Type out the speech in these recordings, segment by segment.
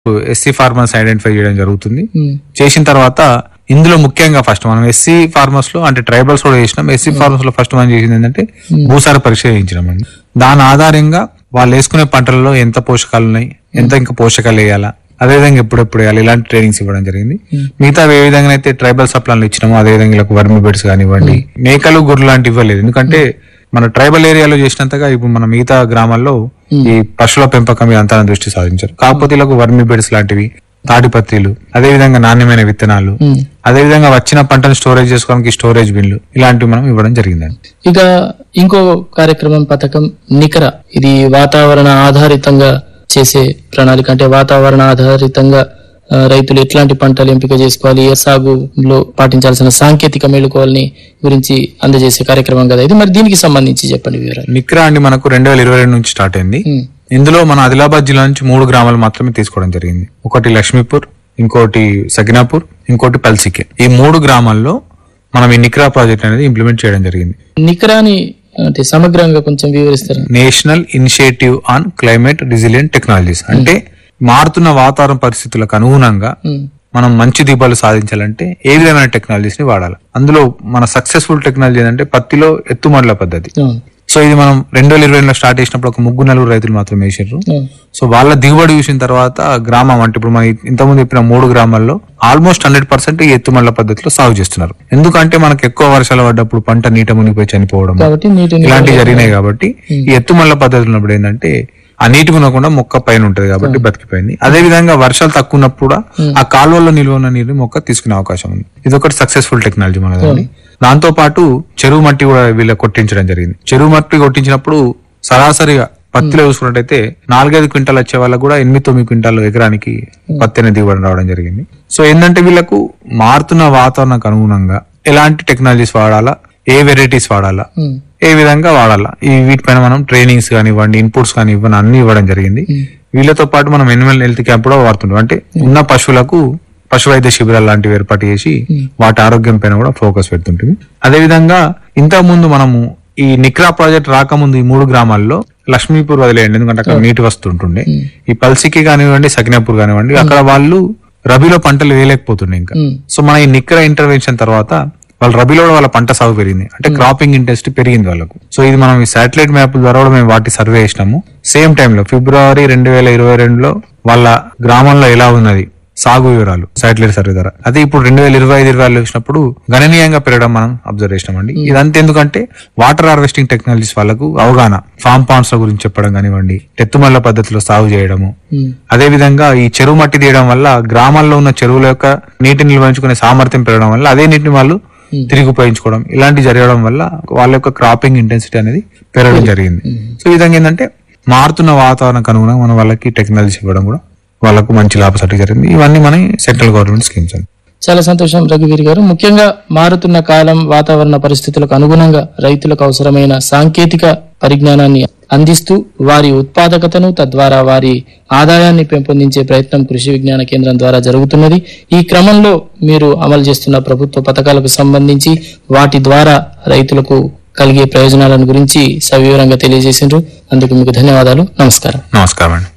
SC farmers identify చేయడం జరుగుతుంది ఉమ్, చేసిన తర్వాత ఇందులో ముఖ్యంగా ఫస్ట్ మనం ఎస్సీ ఫార్మర్స్ లో అంటే ట్రైబల్స్ కూడా చేసినాం ఎస్సీ ఫార్మర్స్ లో ఫస్ట్ మనం చేసింది ఏంటంటే భూసార పరీక్ష చేయించడం అండి దాని ఆధారంగా వాళ్ళు వేసుకునే పంటలలో ఎంత పోషకాలు ఉన్నాయి ఎంత ఇంకా పోషకాలు వేయాలా అదేవిధంగా ఎప్పుడెప్పుడు వేయాలి ఇలాంటి ట్రైనింగ్స్ ఇవ్వడం జరిగింది మిగతా ఏ విధంగా అయితే ట్రైబల్ సప్లాన్లు ఇచ్చినామో అదే విధంగా ఇలా వర్మి బెడ్స్ కానివ్వండి మేకలు గొర్రెలు లాంటివి ఇవ్వలేదు ఎందుకంటే మన ట్రైబల్ ఏరియాలో చేసినంతగా ఇప్పుడు మన మిగతా గ్రామాల్లో ఈ పశువుల పెంపకం మీద అంతా దృష్టి సాధించారు కాకపోతే ఇలా వర్మి బెడ్స్ లాంటివి తాడిపత్రిలు అదే విధంగా నాణ్యమైన విత్తనాలు ఉమ్. అదే విధంగా వచ్చిన పంటను స్టోరేజ్ చేసుకోవడానికి స్టోరేజ్ బిల్లు ఇలాంటివి మనం ఇవ్వడం జరిగిందండి ఇక ఇంకో కార్యక్రమం పథకం నికర ఇది వాతావరణ ఆధారితంగా చేసే ప్రణాళిక అంటే వాతావరణ ఆధారితంగా ఆ, రైతులు ఎట్లాంటి పంటలు ఎంపిక చేసుకోవాలి ఏ సాగులో పాటించాల్సిన సాంకేతిక మేలుకోవాలని గురించి అందజేసే కార్యక్రమం కదా ఇది మరి దీనికి సంబంధించి చెప్పండి వివరాలు నిక్రా అండి మనకు రెండు వేల ఇరవై రెండు నుంచి స్టార్ట్ అయింది ఉమ్, ఇందులో మన ఆదిలాబాద్ జిల్లా నుంచి మూడు గ్రామాలు మాత్రమే తీసుకోవడం జరిగింది ఒకటి లక్ష్మీపూర్ ఇంకోటి సగినాపూర్ ఇంకోటి పల్సికే ఈ మూడు గ్రామాల్లో మనం ఈ నిక్రా ప్రాజెక్ట్ అనేది ఇంప్లిమెంట్ చేయడం జరిగింది నికరాని అంటే సమగ్రంగా కొంచెం వివరిస్తారా national initiative on climate resilient technologies అంటే మారుతున్న వాతావరణ పరిస్థితులకు అనుగుణంగా ఉమ్, మనం మంచి దిగుబడులు సాధించాలంటే ఏ విధమైన టెక్నాలజీస్ ని వాడాలి అందులో మన సక్సెస్ఫుల్ టెక్నాలజీ ఏంటంటే పత్తిలో ఎత్తుమడుల పద్ధతి అవును, సో ఇది మనం రెండు వేల ఇరవై రెండులో స్టార్ట్ చేసినప్పుడు ఒక ముగ్గురు నలుగురు రైతులు మాత్రమే వేసారు అవును, సో వాళ్ళ దిగుబడి చూసిన తర్వాత గ్రామం అంటే ఇప్పుడు మనం ఇంతకుముందు చెప్పిన మూడు గ్రామాల్లో ఆల్మోస్ట్ హండ్రెడ్ పర్సెంట్ ఎత్తుమల్ల పద్ధతిలో సాగు చేస్తున్నారు ఎందుకంటే మనకు ఎక్కువ వర్షాలు పడ్డప్పుడు పంట నీట మునిగిపోయి చనిపోవడం కాబట్టి నీటిని ఇలాంటివి జరిగినాయి కాబట్టి ఈ ఎత్తుమల్ల పద్ధతి ఉన్నప్పుడు ఏంటంటే ఆ నీటి మునకుండా మొక్క పైన ఉంటది కాబట్టి బతికిపోయింది అదే విధంగా వర్షాలు తక్కువ ఉన్నప్పుడు కూడా ఆ కాలువల్లో నిల్వ ఉన్న నీరు మొక్క తీసుకునే అవకాశం ఉంది ఇది ఒకటి సక్సెస్ఫుల్ టెక్నాలజీ మనదండి దాంతో పాటు చెరువు మట్టి కూడా వీళ్ళ కొట్టించడం జరిగింది చెరువు మట్టి కొట్టించినప్పుడు సరాసరిగా పత్తిలో చూసుకున్నట్టయితే నాలుగైదు క్వింటాలు వచ్చే వాళ్ళకు కూడా ఎనిమిది తొమ్మిది క్వింటాలు ఎకరానికి పత్తి అనేది దిగుబడి రావడం జరిగింది సో ఏంటంటే వీళ్ళకు మారుతున్న వాతావరణానికి అనుగుణంగా ఎలాంటి టెక్నాలజీస్ వాడాలా ఏ వెరైటీస్ వాడాలా ఉమ్, ఏ విధంగా వాడాలా ఈ వీటిపైన మనం ట్రైనింగ్స్ కానివ్వండి ఇన్పుట్స్ కానీ ఇవ్వని అన్ని ఇవ్వడం జరిగింది వీళ్ళతో పాటు మనం ఎనిమల్ హెల్త్ క్యాంప్ కూడా వాడుతుంటాం అంటే ఉన్న పశువులకు పశు వైద్య శిబిరాలు లాంటివి ఏర్పాటు చేసి వాటి ఆరోగ్యం పైన కూడా ఫోకస్ పెడుతుంటుంది అదే విధంగా ఇంతకు ముందు మనము ఈ నిక్రా ప్రాజెక్ట్ రాకముందు ఈ మూడు గ్రామాల్లో లక్ష్మీపూర్ వదిలేయండి ఎందుకంటే అక్కడ నీటి వస్తుంటుండే ఈ పల్సికి కానివ్వండి సకినాపూర్ కానివ్వండి అక్కడ వాళ్ళు రబీలో పంటలు వేయలేకపోతుండే ఇంకా ఉమ్, సో మన ఈ నిక్కర ఇంటర్వెన్షన్ తర్వాత వాళ్ళ రబీలో కూడా వాళ్ళ పంట సాగు పెరిగింది అంటే క్రాపింగ్ ఇంటెన్సిటీ పెరిగింది వాళ్ళకు సో ఇది మనం ఈ శాటిలైట్ మ్యాప్ ద్వారా కూడా మేము వాటి సర్వే చేసినాము సేమ్ టైంలో ఫిబ్రవరి రెండు వేల ఇరవై రెండులో వాళ్ళ గ్రామంలో ఎలా ఉన్నది సాగు వివరాలు శాటిలైట్ సర్వే ద్వారా అదే ఇప్పుడు రెండు వేల ఇరవై ఐదు ఇరవై ఆరులో చూసినప్పుడు గణనీయంగా పెరగడం మనం అబ్జర్వ్ చేసినామండి ఇదంతా ఎందుకంటే వాటర్ హార్వెస్టింగ్ టెక్నాలజీస్ వాళ్ళకు అవగాహన ఫామ్ పాండ్స్ గురించి చెప్పడం కానివ్వండి ఎత్తుమల్ల పద్ధతిలో సాగు చేయడము ఉమ్, అదే విధంగా ఈ చెరువు మట్టి తీయడం వల్ల గ్రామాల్లో ఉన్న చెరువుల యొక్క నీటిని నిల్వహించుకునే సామర్థ్యం పెరగడం వల్ల అదే నీటిని వాళ్ళు తిరిగి ఉపయోగించుకోవడం ఇలాంటి జరగడం వల్ల వాళ్ళ యొక్క క్రాపింగ్ ఇంటెన్సిటీ అనేది పెరగడం జరిగింది సో ఈ విధంగా ఏంటంటే మారుతున్న వాతావరణకు అనుగుణంగా మనం వాళ్ళకి టెక్నాలజీ ఇవ్వడం కూడా వాళ్ళకు మంచి లాభసాటి జరిగింది ఇవన్నీ మన సెంట్రల్ గవర్నమెంట్ స్కీమ్స్ అండి చాలా సంతోషం రఘువీర్ గారు ముఖ్యంగా మారుతున్న కాలం వాతావరణ పరిస్థితులకు అనుగుణంగా రైతులకు అవసరమైన సాంకేతిక పరిజ్ఞానాన్ని అందిస్తూ వారి ఉత్పాదకతను తద్వారా వారి ఆదాయాన్ని పెంపొందించే ప్రయత్నం కృషి విజ్ఞాన కేంద్రం ద్వారా జరుగుతున్నది ఈ క్రమంలో మీరు అమలు చేస్తున్న ప్రభుత్వ పథకాలకు సంబంధించి వాటి ద్వారా రైతులకు కలిగే ప్రయోజనాలను గురించి సవివరంగా తెలియజేసిండ్రు అందుకు మీకు ధన్యవాదాలు నమస్కారం నమస్కారం అండి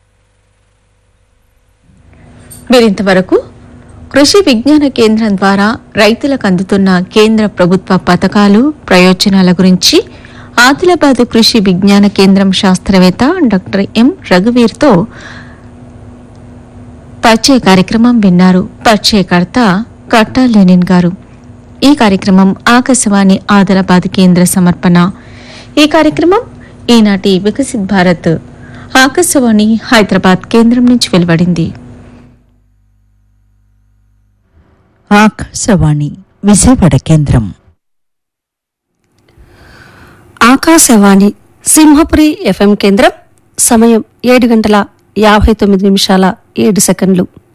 మీరింతవరకు కృషి విజ్ఞాన కేంద్రం ద్వారా రైతులకు అందుతున్న కేంద్ర ప్రభుత్వ పథకాలు ప్రయోజనాల గురించి ఆదిలాబాద్ కృషి విజ్ఞాన కేంద్రం శాస్త్రవేత్త డాక్టర్ ఎం రఘువీర్తో పరిచయ కార్యక్రమం విన్నారు పరిచయకర్త కట్టా లెనిన్ గారు ఈ కార్యక్రమం ఆకాశవాణి ఆదిలాబాద్ కేంద్ర సమర్పణ ఈ కార్యక్రమం ఈనాటి వికసిత్ భారత్ ఆకాశవాణి హైదరాబాద్ కేంద్రం నుంచి వెలువడింది ఆకాశవాణి విజయవాడ కేంద్రం ఆకాశవాణి సింహపురి ఎఫ్ఎం కేంద్రం సమయం ఏడు గంటల యాభై తొమ్మిది నిమిషాల ఏడు సెకండ్లు